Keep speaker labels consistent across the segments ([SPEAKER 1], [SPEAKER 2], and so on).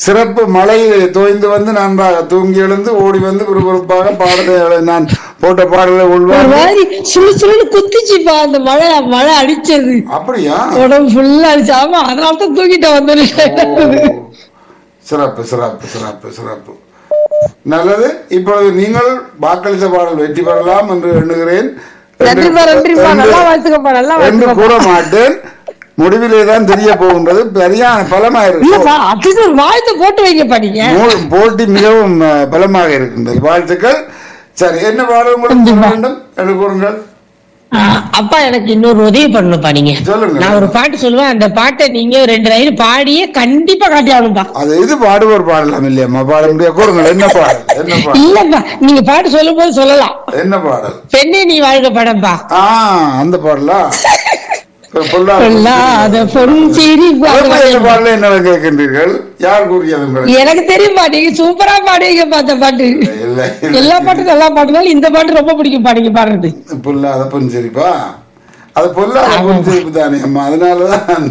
[SPEAKER 1] சிறப்பு மழையில் தோய்ந்து வந்து நன்றாக தூங்கி எழுந்து ஓடி வந்து விறுவிறுப்பாக பாடலை நான் போட்ட பாடலை
[SPEAKER 2] ஒரு
[SPEAKER 1] உள்வாங்க
[SPEAKER 2] மாதிரி சுழு சுழுன்னு குத்திச்சுப்பா அந்த மழை மழை அடிச்சது
[SPEAKER 1] அப்படியா
[SPEAKER 2] உடம்பு ஃபுல்லா அடிச்சு ஆமா அதனால தான் தூக்கிட்டு
[SPEAKER 1] ஓ.
[SPEAKER 2] வந்துருக்கேன்
[SPEAKER 1] சிறப்பு சிறப்பு சிறப்பு சிறப்பு நல்லது இப்பொழுது நீங்கள் வாக்களித்த பாடல் வெற்றி பெறலாம் என்று எண்ணுகிறேன்
[SPEAKER 2] நன்றிப்பா நன்றிப்பா
[SPEAKER 1] என்று-
[SPEAKER 2] நல்லா வாழ்த்துக்கப்பா நல்லா
[SPEAKER 1] என்று
[SPEAKER 2] வாழ்த்துக்கப்பா
[SPEAKER 1] கூற மாட்டேன் முடிவிலே தான் தெரிய போகின்றது சரியான பலமாக இருக்கு
[SPEAKER 2] இல்லப்பா அதுக்கு ஒரு வாழ்த்து போட்டு வைங்கப்பா நீங்க
[SPEAKER 1] மூ- போட்டி மிகவும் அஹ், பலமாக இருக்கின்றது வாழ்த்துக்கள் சரி என்ன பாடல் உங்களுக்கு
[SPEAKER 2] கண்டிப்பா.
[SPEAKER 1] வேண்டும் என்று கூறுங்கள்
[SPEAKER 2] ஆ, அப்பா எனக்கு இன்னொரு உதவி பண்ணணும்ப்பா நீங்க
[SPEAKER 1] சொல்லுங்க.
[SPEAKER 2] நான் ஒரு பாட்டு சொல்லுவேன் அந்த பாட்டை நீங்க ரெண்டு லைன் பாடியே கண்டிப்பா காட்டி ஆகணும்பா
[SPEAKER 1] அது இது பாடுவோர் பாடலாம் இல்லையம்மா பாட முடியாது கூறுங்கள் என்ன பாடல் என்ன பாடல்
[SPEAKER 2] இல்லப்பா நீங்க பாட்டு சொல்லும் போது சொல்லலாம்
[SPEAKER 1] என்ன பாடல்
[SPEAKER 2] பெண்ணே நீ வாழ்க படம்பா
[SPEAKER 1] ஆ அந்த பாடலா பொல்லாத
[SPEAKER 2] சொல்லாத பொன் சிரிப்பு அந்த
[SPEAKER 1] எப்படி
[SPEAKER 2] மாதிரி.
[SPEAKER 1] இந்த பாடலை என்ன கேட்கின்றீர்கள் யார் கூறியது உங்களுக்கு
[SPEAKER 2] எனக்கு தெரியும்பா நீங்க சூப்பரா பாடுவீங்கப்பா அந்த பாட்டு
[SPEAKER 1] இல்லை
[SPEAKER 2] எல்லா பாட்டும் நல்லா பாடுனாலும் இந்த பாட்டு ரொம்ப பிடிக்கும் பாடுங்க பாடுறது
[SPEAKER 1] பொல்லாத புன்சிரிப்பா அது பொல்லாத புன்சிரிப்பு தானே அம்மா அதனாலதான்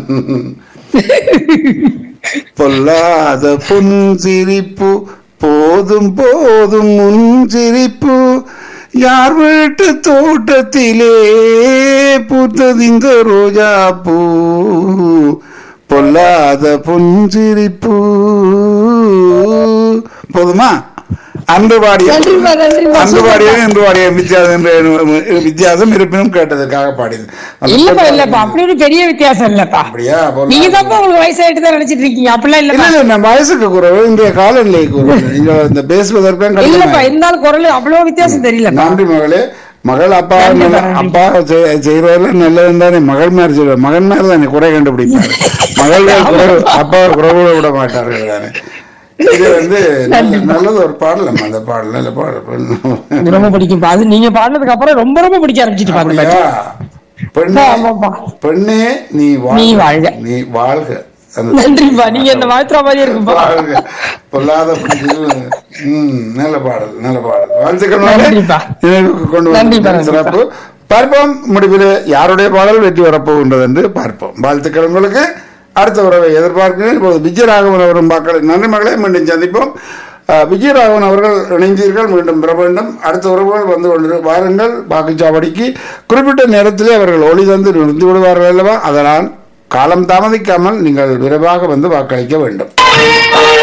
[SPEAKER 1] பொல்லாத புன்சிரிப்பு போதும் போதும் முன்சிரிப்பு யார் வீட்டு தோட்டத்திலே பூத்தது இந்த ரோஜா பூ பொல்லாத புன்சிரிப்பு போதுமா அன்று பாடிய
[SPEAKER 2] நன்றிப்பா நன்றிப்பா
[SPEAKER 1] அன்று பாடியது இன்று பாடிய வித்தியாசம் என்று வித்தியாசம் இருப்பினும் கேட்டதற்காக பாடியது அந்த
[SPEAKER 2] இல்லப்பா
[SPEAKER 1] பொல்லாத
[SPEAKER 2] இல்லப்பா அப்படி ஒரு பெரிய வித்தியாசம் இல்லப்பா
[SPEAKER 1] அப்படியா பொல்லாத-
[SPEAKER 2] நீங்க தான்ப்பா உங்களுக்கு வயசாயிட்டு தான் நினைச்சிட்டு இருக்கீங்க அப்படிலாம்
[SPEAKER 1] இல்ல
[SPEAKER 2] இல்லப்பா
[SPEAKER 1] இல்ல நம்ம வயசுக்கு குறைவு இன்றைய காலநிலை குறைவு நீங்க இந்த பேசுவதற்கும்
[SPEAKER 2] இல்லப்பா
[SPEAKER 1] கடினமா
[SPEAKER 2] இருந்தாலும் குரல் அவ்வளவு வித்தியாசம் தெரியலப்பா
[SPEAKER 1] நன்றி மகளே மகள் அப்பா
[SPEAKER 2] நன்றி,
[SPEAKER 1] நல்ல-
[SPEAKER 2] நன்றி.
[SPEAKER 1] அப்பா செய்- செய்யறதுல நல்லது தானே மகள் மாதிரி செய்வார் மகன் மாதிரி தானே குறை கண்டுபிடிப்பார் மகள் குறை அப்பா குறைவுல விட மாட்டார்கள் தானே இது வந்து நல்ல- நல்லது ஒரு பாடல் அம்மா, அந்த பாடல் நல்ல பாடல்
[SPEAKER 2] இது ரொம்ப பிடிக்கும்பா அது நீங்க பாடினதுக்கு அப்புறம் ரொம்ப ரொம்ப பிடிக்க ஆரம்பிச்சிட்டு பாருங்க
[SPEAKER 1] அப்படியா பெண்ணே
[SPEAKER 2] ஆமாப்பா.
[SPEAKER 1] பெண்ணே நீ
[SPEAKER 2] நீ
[SPEAKER 1] வாழ்க
[SPEAKER 2] வாழ்க.
[SPEAKER 1] நீ வாழ்க அந்த-
[SPEAKER 2] நன்றிப்பா நீங்க என்ன வாழ்த்துற மாதிரியே இருக்குப்பா
[SPEAKER 1] வாழ்க. பொல்லாத புரிஞ்சு ம் நல்ல பாடல் நல்ல பாடல் வாழ்த்துக்கள் மகளே.
[SPEAKER 2] நன்றிப்பா.
[SPEAKER 1] நினைவுக்கு கொண்டு
[SPEAKER 2] நன்றிப்பா,
[SPEAKER 1] வந்து
[SPEAKER 2] நன்றிப்பா.
[SPEAKER 1] சிறப்பு பார்ப்போம் முடிவில் யாருடைய பாடல் வெற்றி வரப்போகின்றது என்று பார்ப்போம் வாழ்த்துக்கள் உங்களுக்கு அடுத்த உறவை எதிர்பார்க்கிறேன் இப்போது விஜயராகவன் அவரும் பார்க்கல நன்றி மகளே மீண்டும் சந்திப்போம் அஹ், விஜயராகவன் அவர்கள் இணைந்தீர்கள் மீண்டும் பெற வேண்டும் அடுத்த உறவுகள் வந்து கொண்டு வாருங்கள் வாக்குச்சாவடிக்கு குறிப்பிட்ட நேரத்திலே அவர்கள் ஒளி தந்து நிறுத்தி விடுவார்கள் அல்லவா அதனால் காலம் தாமதிக்காமல் நீங்கள் விரைவாக வந்து வாக்களிக்க வேண்டும்